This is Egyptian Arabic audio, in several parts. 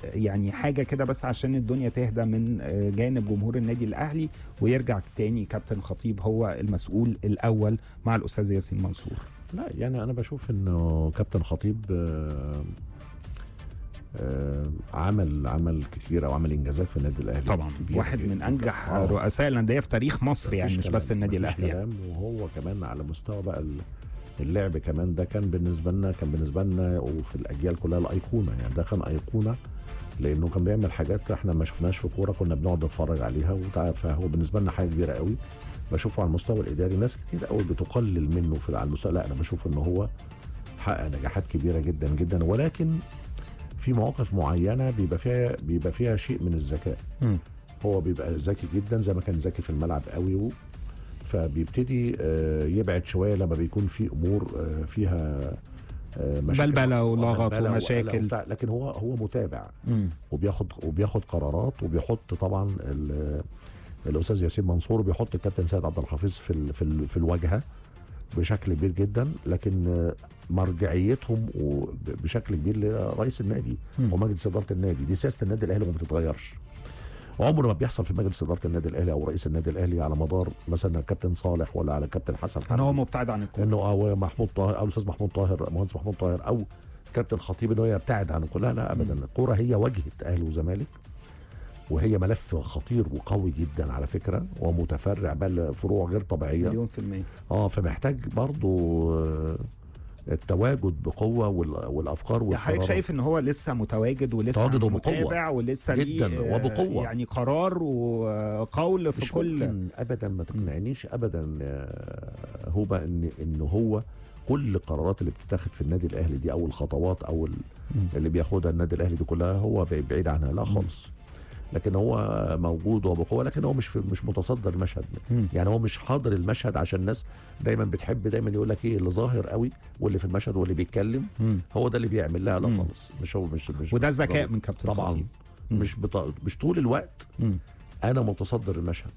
يعني حاجه كده بس عشان الدنيا تهدى من آه، جانب جمهور النادي الاهلي ويرجع تاني كابتن خطيب هو المسؤول الاول مع الاستاذ ياسين منصور لا يعني انا بشوف انه كابتن خطيب آه، آه، عمل عمل كتير او عمل انجازات في النادي الاهلي طبعا كبيرة واحد جداً. من انجح آه. رؤساء الانديه في تاريخ مصر يعني مفيش مش كلام، بس النادي مفيش الاهلي يعني. كلام وهو كمان على مستوى بقى ال- اللعب كمان ده كان بالنسبه لنا كان بالنسبه لنا وفي الاجيال كلها الايقونه يعني ده كان ايقونه لانه كان بيعمل حاجات احنا ما شفناش في كوره كنا بنقعد نتفرج عليها وتع- فهو بالنسبه لنا حاجه كبيره قوي بشوفه على المستوى الاداري ناس كتير قوي بتقلل منه في على المستوى لا انا بشوف ان هو حقق نجاحات كبيره جدا جدا ولكن في مواقف معينه بيبقى فيها بيبقى فيها شيء من الذكاء مم. هو بيبقى ذكي جدا زي ما كان ذكي في الملعب قوي و فبيبتدي آه، يبعد شويه لما بيكون في امور آه، فيها آه، مشاكل بلبلة ولغط بلبلة وقلق ومشاكل. وبتاع، لكن هو هو متابع مم. وبياخد وبياخد قرارات وبيحط طبعا ال- الاستاذ ياسين منصور بيحط الكابتن سيد عبد الحفيظ في ال- في ال- في الواجهه بشكل كبير جدا لكن آه، مرجعيتهم وب- بشكل كبير لرئيس النادي مم. ومجلس اداره النادي دي سياسه النادي الاهلي وما بتتغيرش عمره ما بيحصل في مجلس اداره النادي الاهلي او رئيس النادي الاهلي على مدار مثلا الكابتن صالح ولا على الكابتن حسن كان هو حمدي. مبتعد عن الكوره انه او محمود طاهر او الاستاذ محمود طاهر مهندس محمود طاهر او كابتن خطيب انه يبتعد عن الكل لا لا ابدا الكوره هي واجهه اهلي وزمالك وهي ملف خطير وقوي جدا على فكره ومتفرع بل فروع غير طبيعيه مليون في المية اه فمحتاج برضو آه، التواجد بقوه وال- والافكار يا حضرتك والقرارات شايف ان هو لسه متواجد ولسه متواجد وبقوة. متابع ولسه ليه جداً آه، وبقوة. يعني قرار وقول في مش كل ممكن ابدا ما تقنعنيش ابدا آه، هو ان ان هو كل القرارات اللي بتتاخد في النادي الاهلي دي او الخطوات او ال- مم. اللي بياخدها النادي الاهلي دي كلها هو بعيد بعيد عنها لا خالص لكن هو موجود وبقوه لكن هو مش في مش متصدر المشهد مم. يعني هو مش حاضر المشهد عشان الناس دايما بتحب دايما يقول لك ايه اللي ظاهر قوي واللي في المشهد واللي بيتكلم مم. هو ده اللي بيعمل لا لا مم. خالص مش هو مش مش وده مش ذكاء من كابتن طبعا خطيب. مم. مش بط... مش طول الوقت مم. انا متصدر المشهد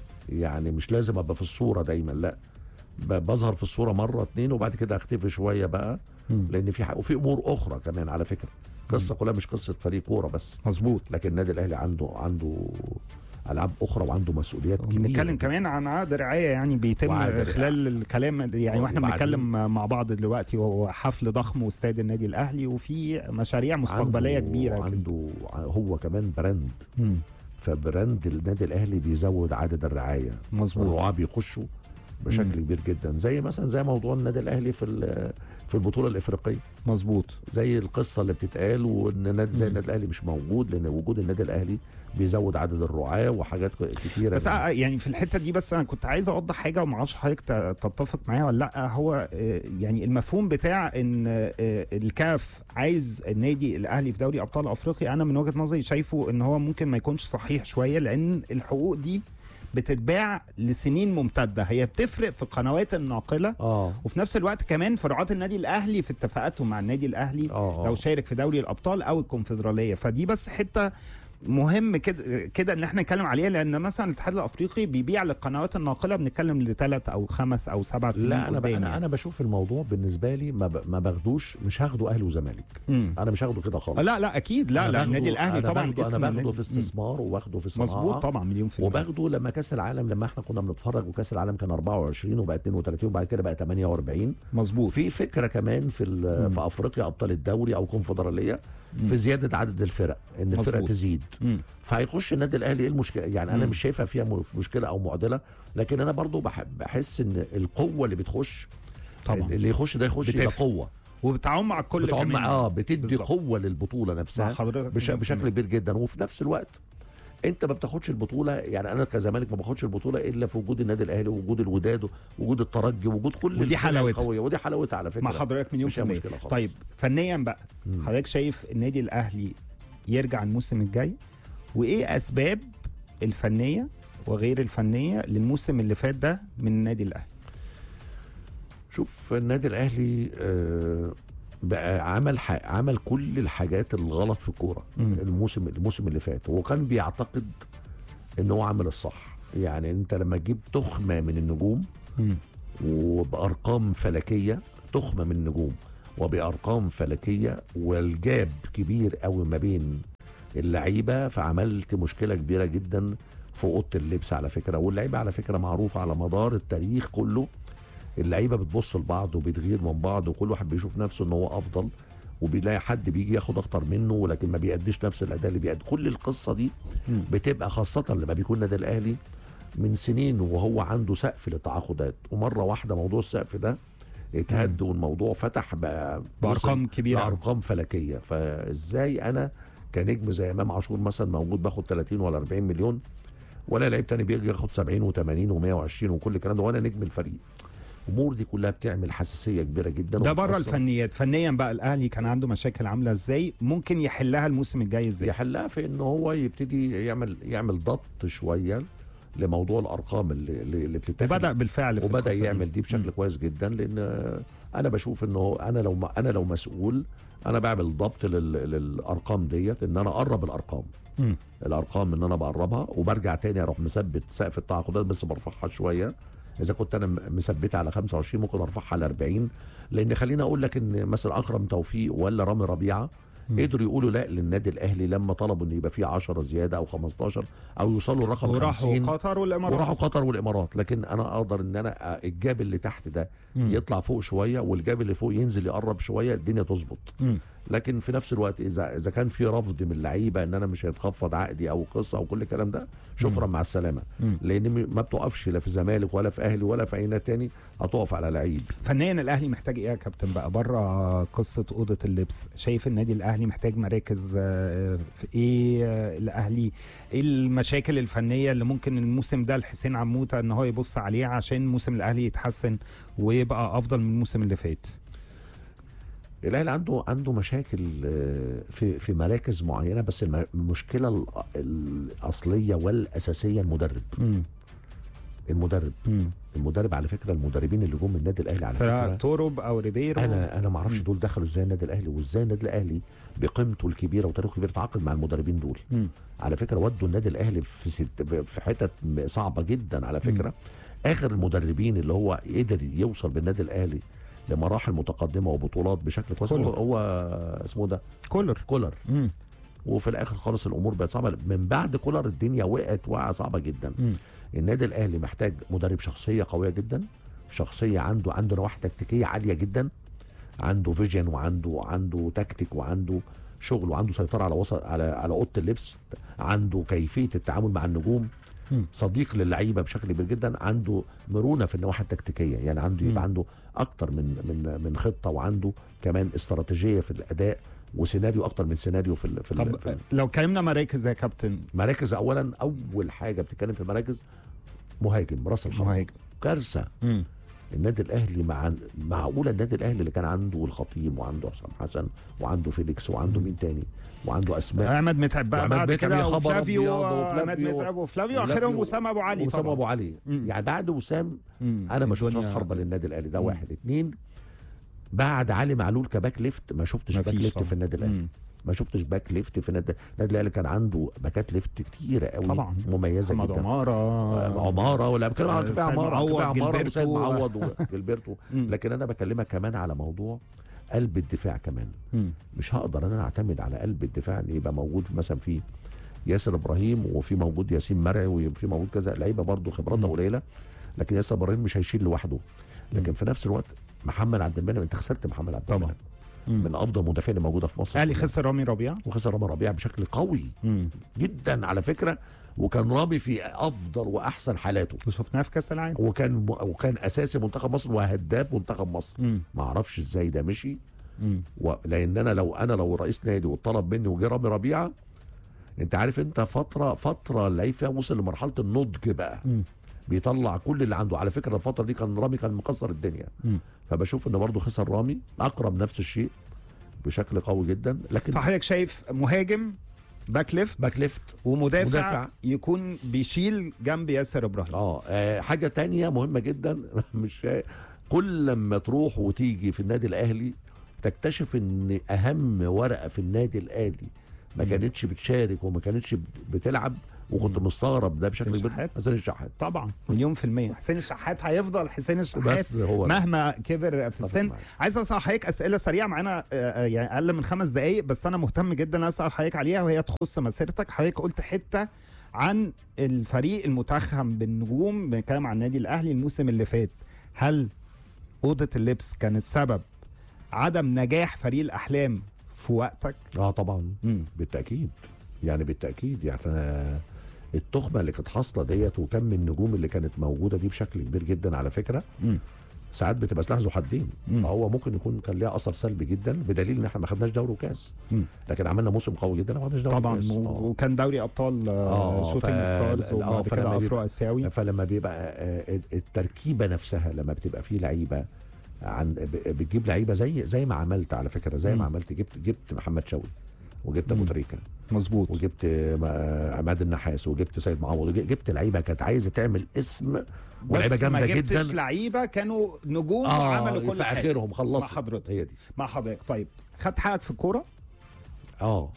يعني مش لازم ابقى في الصوره دايما لا ب- بظهر في الصوره مره اتنين وبعد كده اختفي شويه بقى مم. لان في ح... وفي امور اخرى كمان على فكره قصه كلها مش قصه فريق كوره بس مظبوط لكن النادي الاهلي عنده عنده العاب اخرى وعنده مسؤوليات كبيره بنتكلم كمان عن عقد رعايه يعني بيتم وعقد رعاية. خلال الكلام يعني واحنا وبعدين- بنتكلم مع بعض دلوقتي وهو حفل ضخم واستاد النادي الاهلي وفي مشاريع مستقبليه عنده كبيره كده. عنده هو كمان براند مم. فبراند النادي الاهلي بيزود عدد الرعايه مظبوط والرعاة بيخشوا بشكل كبير جدا زي مثلا زي موضوع النادي الاهلي في ال- في البطوله الافريقيه مظبوط زي القصه اللي بتتقال وان نادي زي مم. النادي الاهلي مش موجود لان وجود النادي الاهلي بيزود عدد الرعاه وحاجات كتيره بس من- آه يعني في الحته دي بس انا كنت عايز اوضح حاجه وما اعرفش حضرتك ت- تتفق معايا ولا لا هو آه، يعني المفهوم بتاع ان آه، الكاف عايز النادي الاهلي في دوري ابطال افريقيا انا من وجهه نظري شايفه ان هو ممكن ما يكونش صحيح شويه لان الحقوق دي بتتباع لسنين ممتده هي بتفرق في القنوات الناقله اه وفي نفس الوقت كمان في رعاة النادي الاهلي في اتفاقاتهم مع النادي الاهلي اه لو آه. شارك في دوري الابطال او الكونفدراليه فدي بس حته مهم كده كده ان احنا نتكلم عليها لان مثلا الاتحاد الافريقي بيبيع للقنوات الناقله بنتكلم لثلاث او خمس او سبع سنين لا انا ب... قدام انا يعني. انا بشوف الموضوع بالنسبه لي ما, ب... ما باخدوش مش هاخده اهلي وزمالك مم. انا مش هاخده كده خالص لا لا اكيد لا أنا لا باخده- النادي الاهلي أنا طبعا باخده اسم انا باخده النادي- في استثمار وباخده في مم. صناعه مظبوط طبعا مليون في المية وباخده لما كاس العالم لما احنا كنا بنتفرج وكاس العالم كان 24 وبقى 32 وبعد كده بقى 48 مظبوط وفي فكره كمان في ال- في افريقيا ابطال الدوري او الكونفدراليه في زياده عدد الفرق ان الفرق مظبوط. تزيد مم. فهيخش النادي الاهلي ايه المشكله يعني انا مم. مش شايفها فيها م- مشكله او معضله لكن انا برضو بح- بحس ان القوه اللي بتخش طبعا اللي يخش ده يخش يبقى بتفرق. قوه وبتعاون مع الكل بتعم كمان اه بتدي بالظبط. قوه للبطوله مع نفسها حضرتك بش... مليون في بشكل المية. كبير جدا وفي نفس الوقت انت ما بتاخدش البطوله يعني انا كزمالك ما باخدش البطوله الا في وجود النادي الاهلي ووجود الوداد ووجود الترجي ووجود كل ودي الفرق حلاوتها. القويه ودي حلاوتها على فكره مع حضرتك مليون مش في هي المية مشكله خالص طيب فنيا بقى مم. حضرتك شايف النادي الاهلي يرجع الموسم الجاي وايه اسباب الفنيه وغير الفنيه للموسم اللي فات ده من النادي الاهلي شوف النادي الاهلي آه، بقى عمل ح... عمل كل الحاجات الغلط في الكوره مم. الموسم الموسم اللي فات وكان بيعتقد ان هو عامل الصح يعني انت لما تجيب تخمه من النجوم وبارقام فلكيه تخمه من النجوم وبارقام فلكيه والجاب كبير قوي ما بين اللعيبه فعملت مشكله كبيره جدا في اوضه اللبس على فكره واللعيبه على فكره معروفه على مدار التاريخ كله اللعيبه بتبص لبعض وبتغير من بعض وكل واحد بيشوف نفسه ان هو افضل وبيلاقي حد بيجي ياخد اكتر منه ولكن ما بيأديش نفس الاداء اللي بيأدي كل القصه دي مم. بتبقى خاصه لما بيكون النادي الاهلي من سنين وهو عنده سقف للتعاقدات ومره واحده موضوع السقف ده اتهد والموضوع فتح بقى بارقام كبيره أوي. بارقام فلكيه فازاي انا كنجم زي امام عاشور مثلا موجود باخد 30 ولا 40 مليون ولا لعيب تاني بيجي ياخد 70 و80 و120 وكل الكلام ده وانا نجم الفريق الامور دي كلها بتعمل حساسيه كبيره جدا ده بره وبتأثر. الفنيات فنيا بقى الاهلي كان عنده مشاكل عامله ازاي ممكن يحلها الموسم الجاي ازاي يحلها في ان هو يبتدي يعمل يعمل ضبط شويه لموضوع الارقام اللي اللي اللي بتتاخد وبدا بالفعل في وبدا القصة دي. يعمل دي بشكل مم. كويس جدا لان انا بشوف انه انا لو انا لو مسؤول انا بعمل ضبط لل- للارقام ديت ان انا اقرب الارقام مم. الارقام ان انا بقربها وبرجع تاني اروح مثبت سقف التعاقدات بس برفعها شويه اذا كنت انا م- مثبتها على 25 ممكن ارفعها على 40 لان خليني اقول لك ان مثلا اكرم توفيق ولا رامي ربيعه مم. قدروا يقولوا لا للنادي الاهلي لما طلبوا ان يبقى فيه 10 زياده او 15 او يوصلوا لرقم وراحوا 50 قطر والامارات وراحوا قطر والامارات لكن انا اقدر ان انا الجاب اللي تحت ده مم. يطلع فوق شويه والجاب اللي فوق ينزل يقرب شويه الدنيا تظبط مم. لكن في نفس الوقت اذا اذا كان في رفض من اللعيبه ان انا مش هيتخفض عقدي او قصه او كل الكلام ده شكرا مع السلامه مم. لان م- ما بتقفش لا في زمالك ولا في اهلي ولا في اي نادي تاني هتقف على لعيب فنيا الاهلي محتاج ايه يا كابتن بقى بره قصه اوضه اللبس شايف النادي الاهلي محتاج مراكز آه، في ايه آه، الاهلي ايه المشاكل الفنيه اللي ممكن الموسم ده لحسين عموته ان هو يبص عليه عشان موسم الاهلي يتحسن ويبقى افضل من الموسم اللي فات الاهلي عنده عنده مشاكل آه، في في مراكز معينه بس الم- المشكله ال- الاصليه والاساسيه المدرب مم. المدرب مم. المدرب على فكره المدربين اللي جم من النادي الاهلي على سواء فكره توروب او ريبيرو انا انا ما اعرفش مم. دول دخلوا ازاي النادي الاهلي وازاي النادي الاهلي بقيمته الكبيره وتاريخه الكبير تعاقد مع المدربين دول مم. على فكره ودوا النادي الاهلي في ست في حتت م- صعبه جدا على فكره اخر المدربين اللي هو قدر يوصل بالنادي الاهلي لمراحل متقدمه وبطولات بشكل كويس هو, كولر. هو اسمه ده كولر كولر مم. وفي الاخر خالص الامور بقت صعبه من بعد كولر الدنيا وقعت وقعه صعبه جدا مم. النادي الاهلي محتاج مدرب شخصيه قويه جدا شخصيه عنده عنده نواحي تكتيكيه عاليه جدا عنده فيجن وعنده عنده تكتيك وعنده شغل وعنده سيطره على وسط على على اوضه اللبس عنده كيفيه التعامل مع النجوم مم. صديق للعيبه بشكل كبير جدا عنده مرونه في النواحي التكتيكيه يعني عنده مم. يبقى عنده اكتر من من من خطه وعنده كمان استراتيجيه في الاداء وسيناريو اكتر من سيناريو في ال- في, ال- طب في ال- لو اتكلمنا مراكز يا كابتن مراكز اولا اول حاجه بتتكلم في مراكز مهاجم راس الحربه مهاجم كارثه مم. النادي الاهلي مع معقوله النادي الاهلي اللي كان عنده الخطيب وعنده حسام حسن وعنده فيليكس وعنده مين تاني وعنده اسماء عماد متعب بقى وعماد بعد متعب كده يا خبر وفلافيو أبيض عماد وفلافيو. متعب وفلافيو وفلافيو. اخرهم وسام ابو علي وسام طبعا ابو علي مم. يعني بعد وسام مم. انا ما شفتش الدنيا- راس حربه للنادي الاهلي ده مم. واحد اتنين بعد علي معلول كباك ليفت ما شفتش باك مفيش ليفت طبعا. في النادي الاهلي مم. ما شفتش باك ليفت في النادي النادي الاهلي كان عنده باكات ليفت كتيره قوي طبعا. مميزه محمد جدا عماره عماره ولا بتكلم آه، على كفايه سيد عماره معوض، كفايه عماره جilberto. وسيد معوض وجilberto مم. لكن انا بكلمك كمان على موضوع قلب الدفاع كمان مم. مش هقدر انا اعتمد على قلب الدفاع ان يبقى موجود مثلا في ياسر ابراهيم وفي موجود ياسين مرعي وفي موجود كذا لعيبه برضه خبراتها مم. قليله لكن ياسر ابراهيم مش هيشيل لوحده لكن مم. في نفس الوقت محمد عبد المنعم انت خسرت محمد عبد طبعا. المنعم مم. من افضل المدافعين اللي موجوده في مصر الاهلي كلها. خسر رامي ربيعه وخسر رامي ربيعه بشكل قوي مم. جدا على فكره وكان رامي في افضل واحسن حالاته وشفناه في كاس العالم وكان وكان اساسي منتخب مصر وهداف منتخب مصر مم. ما اعرفش ازاي ده مشي مم. و... لان انا لو انا لو رئيس نادي وطلب مني وجه رامي ربيعه انت عارف انت فتره فتره اللعيب فيها وصل لمرحله النضج بقى مم. بيطلع كل اللي عنده على فكره الفتره دي كان رامي كان مكسر الدنيا مم. فبشوف ان برضه خسر رامي اقرب نفس الشيء بشكل قوي جدا لكن فحضرتك شايف مهاجم باك ليفت باك ليفت ومدافع مدافع. يكون بيشيل جنب ياسر ابراهيم اه آه، حاجه تانية مهمه جدا مش كل لما تروح وتيجي في النادي الاهلي تكتشف ان اهم ورقه في النادي الاهلي ما مم. كانتش بتشارك وما كانتش بتلعب وكنت مستغرب ده بشكل حسين كبير الشحات؟ حسين الشحات طبعا مليون في المية حسين الشحات هيفضل حسين الشحات بس هو مهما كبر في أتفق السن معاك. عايز اسال حضرتك اسئله سريعه معانا آه، آه، يعني اقل من خمس دقائق بس انا مهتم جدا اسال حضرتك عليها وهي تخص مسيرتك حضرتك قلت حته عن الفريق المتخم بالنجوم بنتكلم عن النادي الاهلي الموسم اللي فات هل اوضه اللبس كانت سبب عدم نجاح فريق الاحلام في وقتك اه طبعا مم. بالتاكيد يعني بالتاكيد يعني آه، التخمه اللي كانت حاصله ديت وكم النجوم اللي كانت موجوده دي بشكل كبير جدا على فكره مم. ساعات بتبقى سلاح ذو حدين مم. فهو ممكن يكون كان ليها اثر سلبي جدا بدليل ان احنا ما خدناش دوري وكاس مم. لكن عملنا موسم قوي جدا وما خدناش دوري طبعا وكاس و- آه. وكان دوري ابطال آه آه، شوتنج ف- ستارز آه، وبعد فلما كده بيبقى- افرو اسيوي فلما بيبقى آه، التركيبه نفسها لما بتبقى فيه لعيبه عن ب- بتجيب لعيبه زي زي ما عملت على فكره زي مم. ما عملت جبت جبت محمد شوقي وجبت ابو مم. تريكه مظبوط وجبت آه، عماد النحاس وجبت سيد معوض وج- جبت لعيبه كانت عايزه تعمل اسم ولعيبه بس ما جامده جبتش جدا لعيبه كانوا نجوم وعملوا كل في حاجه اخرهم خلصوا مع حضرتك. هي دي مع حضرتك طيب خدت حقك في الكوره اه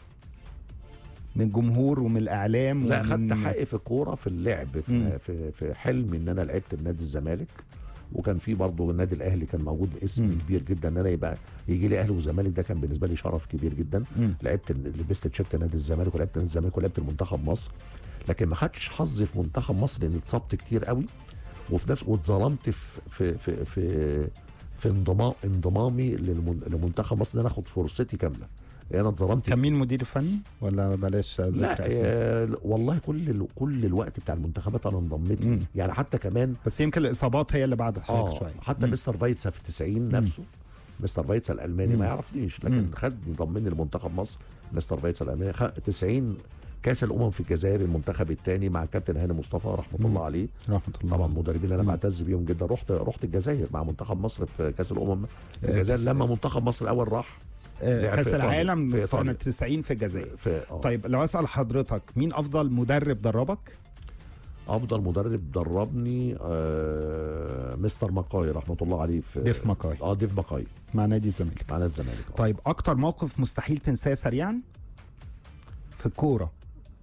من الجمهور ومن الاعلام لا ومن... خدت حقي في الكوره في اللعب مم. في, في في حلمي ان انا لعبت بنادي الزمالك وكان في برضه النادي الاهلي كان موجود اسم مم. كبير جدا ان انا يبقى يجي لي اهلي وزمالك ده كان بالنسبه لي شرف كبير جدا مم. لعبت لبست تيشيرت نادي الزمالك ولعبت نادي الزمالك ولعبت المنتخب مصر لكن ما خدتش حظي في منتخب مصر لان اتصبت كتير قوي وفي نفس واتظلمت في في في في, في انضمام انضمامي للمن- لمنتخب مصر ان انا اخد فرصتي كامله يعني انا اتظلمت كان مين مدير الفني ولا بلاش ذكر لا اسماء آه والله كل ال- كل الوقت بتاع المنتخبات انا انضميت مم. ليه. يعني حتى كمان بس يمكن الاصابات هي اللي بعد حضرتك اه شويه حتى مم. مستر فايتسا في 90 نفسه مستر فايتسا الالماني مم. ما يعرفنيش لكن مم. خدني ضمني لمنتخب مصر مستر فايتسا الالماني خ- 90 كاس الامم في الجزائر المنتخب الثاني مع كابتن هاني مصطفى رحمه مم. الله عليه رحمه الله طبعا مدربين اللي انا مم. بعتز بيهم جدا رحت رحت الجزائر مع منتخب مصر في كاس الامم في آه، الجزائر تس- لما منتخب مصر الاول راح آه، لعب كاس في إيطاليا. العالم في سنه إيطاليا. 90 في الجزائر في آه. طيب لو اسال حضرتك مين افضل مدرب دربك افضل مدرب دربني آه مستر مكاي رحمه الله عليه في ديف ماكاي اه ديف مكاي مع نادي الزمالك مع نادي الزمالك آه. طيب اكتر موقف مستحيل تنساه سريعا في الكوره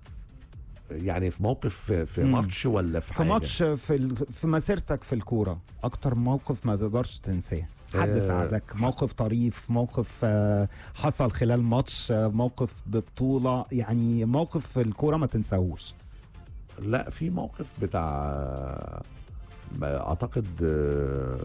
يعني في موقف في, في مم. ماتش ولا في في حاجه ماتش في ال... في مسيرتك في الكوره اكتر موقف ما تقدرش تنساه حد آه، ساعدك موقف طريف موقف آه، حصل خلال ماتش آه، موقف ببطوله يعني موقف في الكوره ما تنساهوش لا في موقف بتاع ما اعتقد آه،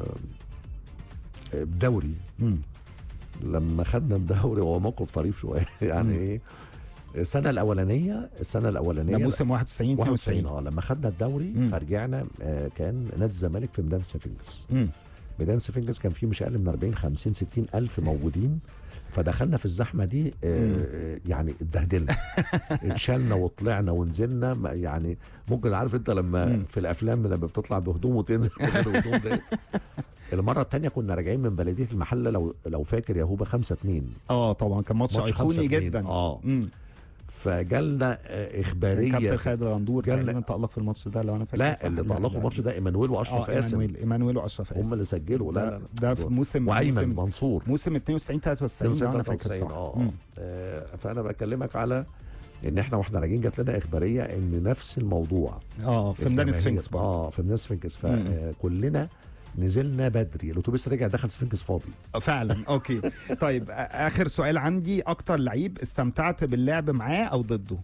دوري مم. لما خدنا الدوري هو موقف طريف شويه يعني مم. ايه السنه الاولانيه السنه الاولانيه ده موسم 91 91 92 اه لما خدنا الدوري مم. فرجعنا آه كان نادي الزمالك في ميدان سفنجس مم. ميدان سفنجس كان فيه مش اقل من 40 50 60 الف موجودين فدخلنا في الزحمه دي آه يعني اتبهدلنا اتشالنا وطلعنا ونزلنا ما- يعني ممكن عارف انت لما مم. في الافلام لما بتطلع بهدوم وتنزل بهدوم ده المره الثانيه كنا راجعين من بلديه المحله لو لو فاكر يا هوبا 5 2 اه طبعا كان ماتش ماتش ايقوني 5-2. جدا اه مم. فجالنا آه، كان اخباريه كابتن خالد الغندور جالنا- تقريبا تألق في الماتش ده لو انا فاكر صح. لا اللي طلقوا الماتش ده ايمانويل واشرف اه قاسم ايمانويل ايمانويل واشرف هم قاسم اللي سجلوا لا لا ده, لا ده في موسم وايمن موسم, منصور موسم 92 93 لو انا فاكر 93 صح اه مم. آه، فانا بكلمك على ان احنا واحنا راجعين جات لنا اخباريه ان نفس الموضوع اه في ميدان الجماهير- سفنكس برضه اه في ميدان سفنكس مم. فكلنا نزلنا بدري الاتوبيس رجع دخل سفنكس فاضي آه، فعلا اوكي طيب آ- اخر سؤال عندي اكتر لعيب استمتعت باللعب معاه او ضده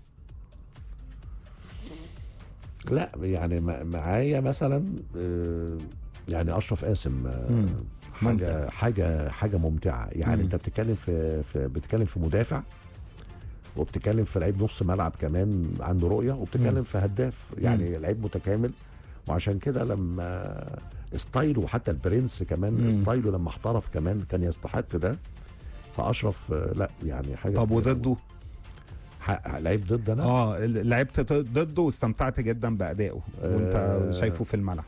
لا يعني مع- معايا مثلا آه، يعني اشرف قاسم آه، مم. حاجه ممتع. حاجه حاجه ممتعه يعني مم. انت بتتكلم في, في بتتكلم في مدافع وبتتكلم في لعيب نص ملعب كمان عنده رؤيه وبتتكلم مم. في هداف يعني لعيب متكامل وعشان كده لما ستايله وحتى البرنس كمان مم. ستايله لما احترف كمان كان يستحق ده فاشرف آه، لا يعني حاجه طب وضده ح- لعيب ضد انا اه ال- لعبت ت- ضده واستمتعت جدا بادائه وانت آه. شايفه في الملعب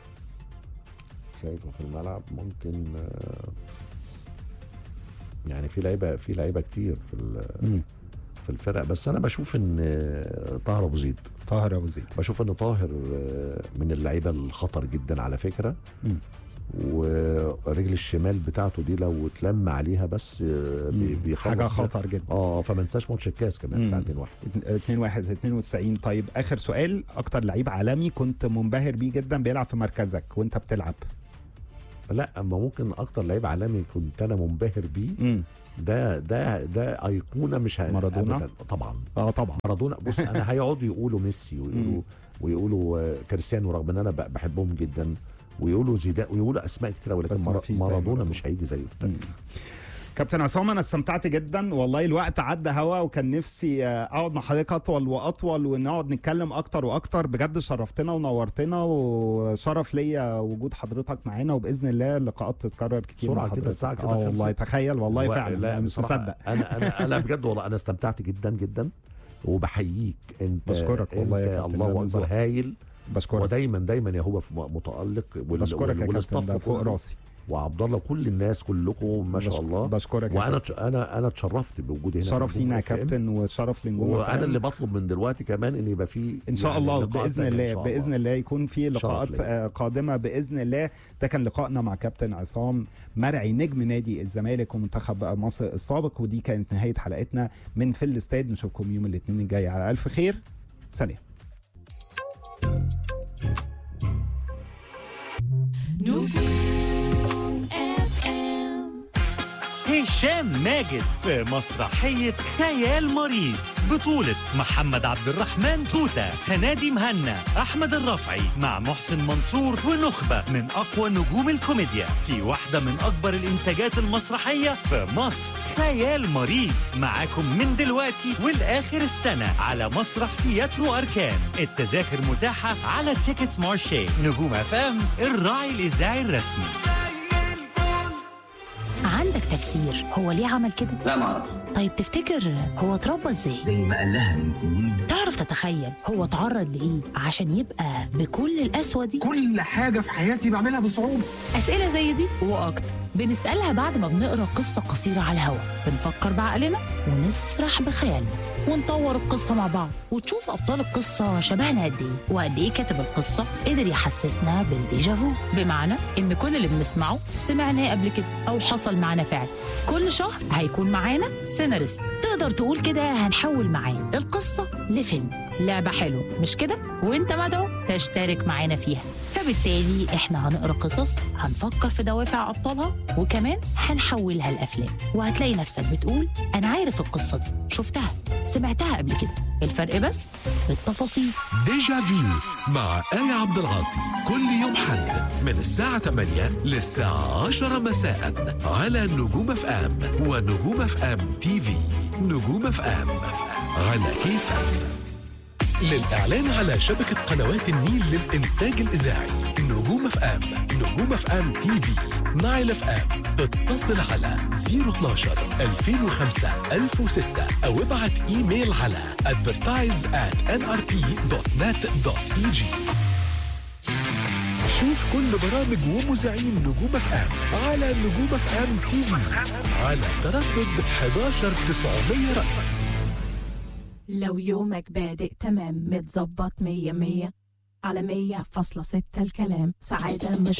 شايفه في الملعب ممكن آه، يعني في لعيبه في لعيبه كتير في ال- مم. في الفرق بس انا بشوف ان آه، طاهر ابو زيد طاهر ابو زيد بشوف ان طاهر آه، من اللعيبه الخطر جدا على فكره مم. ورجل الشمال بتاعته دي لو اتلم عليها بس آه، بي- بيخلص حاجه ده. خطر جدا اه فما ننساش ماتش الكاس كمان بتاع مم. 2 1 2 1 92 طيب اخر سؤال اكتر لعيب عالمي كنت منبهر بيه جدا بيلعب في مركزك وانت بتلعب لا اما ممكن اكتر لعيب عالمي كنت انا منبهر بيه امم ده ده ده ايقونه مش ه- مارادونا؟ أبداً. طبعا اه طبعا مارادونا بص انا هيقعدوا يقولوا ميسي ويقولوا مم. ويقولوا آه، كريستيانو رغم ان انا ب- بحبهم جدا ويقولوا زيدان ويقولوا اسماء كتيره ولكن بس ما مارا- فيش زي مارادونا مارادونا. مش هيجي زيه في التاريخ. كابتن عصام انا استمتعت جدا والله الوقت عدى هوا وكان نفسي آه، اقعد مع حضرتك اطول واطول ونقعد نتكلم اكتر واكتر بجد شرفتنا ونورتنا وشرف ليا وجود حضرتك معانا وباذن الله اللقاءات تتكرر كتير بسرعة مع كده، حضرتك. الساعة كده اه خلصت. والله تخيل والله و- فعلا لا أنا مش بصراحة مصدق انا انا انا بجد والله انا استمتعت جدا جدا وبحييك انت بشكرك والله يا انت كابتن، الله ده من اكبر ذوقك. هايل بشكرك ودايما دايما يا هو في م- متالق وال- بشكرك يا وال- كابتن والستاف ده فوق كله. راسي وعبد الله كل الناس كلكم ما شاء بشك- الله بشكرك يا وانا كابتن. تش- انا انا اتشرفت بوجودي هنا في شرف نجوم لينا يا FM. كابتن وشرف لنجوم وانا FM. اللي بطلب من دلوقتي كمان ان يبقى في ان شاء يعني الله لقاءات باذن تانية إن الله شاء باذن الله يكون في لقاءات ليا. آه، قادمه باذن الله ده كان لقائنا مع كابتن عصام مرعي نجم نادي الزمالك ومنتخب مصر السابق ودي كانت نهايه حلقتنا من في الاستاد نشوفكم يوم الاثنين الجاي على الف خير سلام نجوم اف ام هشام ماجد في مسرحية خيال مريض بطولة محمد عبد الرحمن توتة هنادي مهنا أحمد الرفعي مع محسن منصور ونخبة من أقوى نجوم الكوميديا في واحدة من أكبر الإنتاجات المسرحية في مصر خيال مريض معاكم من دلوقتي والآخر السنة على مسرح تياترو أركان التذاكر متاحة على تيكتس مارشي نجوم أفام الراعي الإذاعي الرسمي عندك تفسير هو ليه عمل كده؟ لا ما اعرف طيب تفتكر هو اتربى ازاي؟ زي ما قال لها من سنين تعرف تتخيل هو اتعرض لايه عشان يبقى بكل القسوه دي؟ كل حاجة في حياتي بعملها بصعوبة اسئله زي دي واكتر بنسالها بعد ما بنقرا قصه قصيره على الهوا بنفكر بعقلنا ونسرح بخيالنا ونطور القصة مع بعض وتشوف أبطال القصة شبهنا قد إيه وقد إيه كاتب القصة قدر يحسسنا بالديجافو بمعنى إن كل اللي بنسمعه سمعناه قبل كده أو حصل معانا فعلا كل شهر هيكون معانا سيناريست تقدر تقول كده هنحول معاه القصة لفيلم لعبة حلوة مش كده؟ وانت مدعو تشترك معانا فيها فبالتالي احنا هنقرا قصص هنفكر في دوافع ابطالها وكمان هنحولها لافلام وهتلاقي نفسك بتقول انا عارف القصه دي شفتها سمعتها قبل كده الفرق بس في التفاصيل ديجا فيو مع آية عبد العاطي كل يوم حد من الساعة 8 للساعة 10 مساء على نجوم اف ام ونجوم اف ام تي في نجوم اف ام على كيفك للإعلان على شبكة قنوات النيل للإنتاج الإذاعي نجوم اف ام نجوم اف ام تي في نايل اف ام اتصل على 012 2005 1006 أو ابعت إيميل على advertise at nrp.net.eg شوف كل برامج ومذيعين نجوم اف ام على نجوم اف ام تي في على تردد 11900 رأس لو يومك بادئ تمام متظبط مية مية على مية فاصلة ستة الكلام سعادة مش